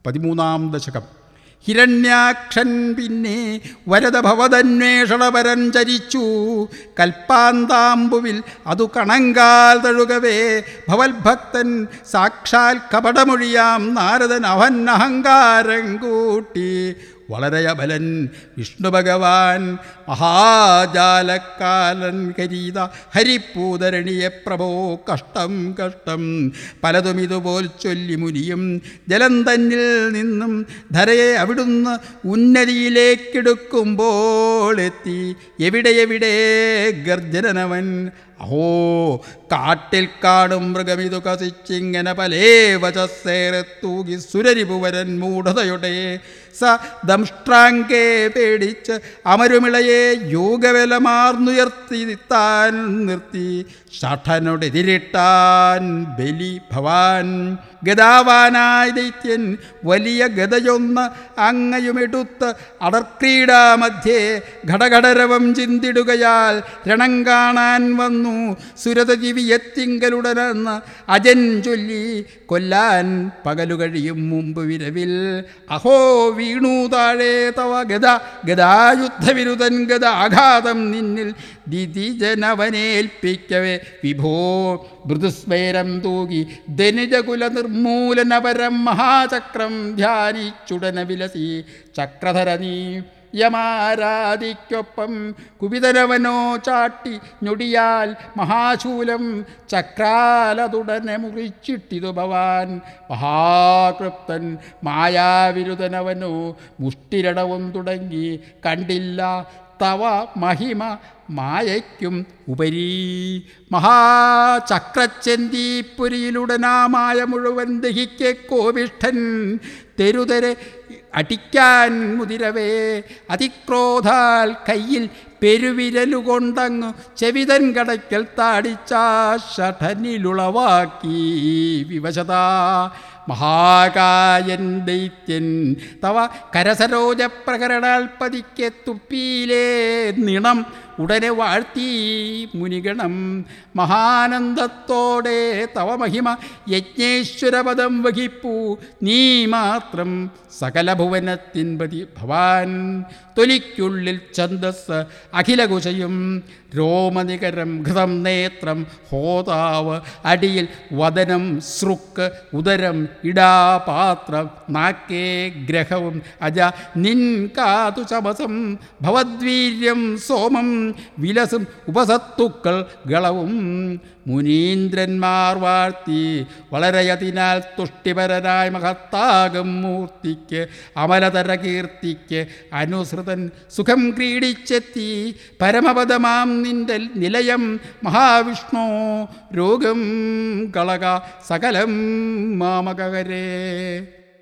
പതിമൂന്നാം ദശകം ഹിരണ്യാക്ഷൻ പിന്നെ വരദഭവതന്വേഷണപരൻ ചരിച്ചു കൽപ്പാന്താമ്പുവിൽ അതു കണങ്കാൽ തഴുകവേ ഭവൽഭക്തൻ സാക്ഷാൽ കപടമൊഴിയാം നാരദൻ അവൻ അഹങ്കാരം കൂട്ടി വളരെ അബലൻ വിഷ്ണു ഭഗവാൻ മഹാജാലക്കാലൻ കരീത ഹരിപ്പൂതരണിയെ പ്രഭോ കഷ്ടം കഷ്ടം പലതും ഇതുപോൽ ചൊല്ലി മുനിയും ജലം തന്നിൽ നിന്നും ധരയെ അവിടുന്ന് ഉന്നതിയിലേക്കെടുക്കുമ്പോൾ എത്തി എവിടെ എവിടെ ഗർജനവൻ അഹോ കാട്ടിൽ കാണും മൃഗമിതു കസിച്ചിങ്ങനെ പലേ വചസ്സേറെ തൂകി സുരരിപുവരൻ മൂഢതയുടെ സ ദംഷ്ട്രാങ്കെ പേടിച്ച് അമരുമിളയെ യോഗബലമാർന്നുയർത്തി താൻ നിർത്തി ഷഠനോടെതിരിട്ടാൻ ബലി ഭവാൻ ഗതാവാനായ ദൈത്യൻ വലിയ ഗതയൊന്ന് അങ്ങയുമെടുത്ത് അടർക്രീഡാമധ്യേ ഘടഘടരവം ചിന്തിടുകയാൽ രണം കാണാൻ വന്നു സുരതജീവിയെത്തിങ്കലുടനെന്ന് അജൻ ചൊല്ലി കൊല്ലാൻ പകലു കഴിയും മുമ്പ് വിരവിൽ അഹോ വീണു താഴെ തവ ഗത ഗതായുദ്ധവിരുദ്ധൻ ഗത ആഘാതം നിന്നിൽ ദിതിജനവനേൽപ്പിക്കവേ വിഭോ മൃദുസ്മേരം തൂകി ധനുജകുല നിർമൂലനപരം മഹാചക്രം ധ്യാനിച്ചുടന വിലസി ചക്രധര നീ യമാരാധിക്കൊപ്പം കുപിതരവനോ ചാട്ടി ഞൊടിയാൽ മഹാശൂലം ചക്രാലതുടനെ മുറിച്ചിട്ടിതു ഭവാൻ മഹാകൃപ്തൻ മായാവിരുദനവനോ മുഷ്ടിരടവും തുടങ്ങി കണ്ടില്ല തവ മഹിമ മായയ്ക്കും ഉപരി മഹാചക്രച്ചെന്തിപ്പുരിയിലുടനാമായ മുഴുവൻ ദഹിക്കെ കോവിഷ്ഠൻ തെരുതെരെ അടിക്കാൻ മുതിരവേ അതിക്രോധാൽ കയ്യിൽ പെരുവിരലുകൊണ്ടങ്ങു ചെവിതൻ കടയ്ക്കൽ താടിച്ചാ ഷഠനിലുളവാക്കി വിവശത മഹാകായൻ ദൈത്യൻ തവ കരസരോജ പ്രകരണാൽ പതിക്കെ തുപ്പിയിലേ നിണം ഉടനെ വാഴ്ത്തി മുനിഗണം മഹാനന്ദത്തോടെ തവ മഹിമ യജ്ഞേശ്വരപദം വഹിപ്പൂ നീ മാത്രം സകല ഭുവനത്തിൻപതി ഭവാൻ തൊലിക്കുള്ളിൽ ഛന്ദസ് അഖിലകുശയും രോമനികരം ഘൃതം നേത്രം ഹോതാവ് അടിയിൽ വദനം സൃക്ക് ഉദരം ഇടാപാത്രം നാക്കേ ഗ്രഹവും അജ നിൻ കാതു ചമസം ഭവദ്വീര്യം സോമം വിലസും ഉപസത്തുക്കൾ ഗളവും മുനീന്ദ്രന്മാർ വാഴ്ത്തി വളരെയതിനാൽ തുഷ്ടിപരനായ മഹത്താകും മൂർത്തിക്ക് അമലതര കീർത്തിക്ക് അനുസൃതൻ സുഖം ക്രീഡിച്ചെത്തി പരമപദമാം നിന്റെ നിലയം മഹാവിഷ്ണു രോഗം കളക സകലം മാമകരേ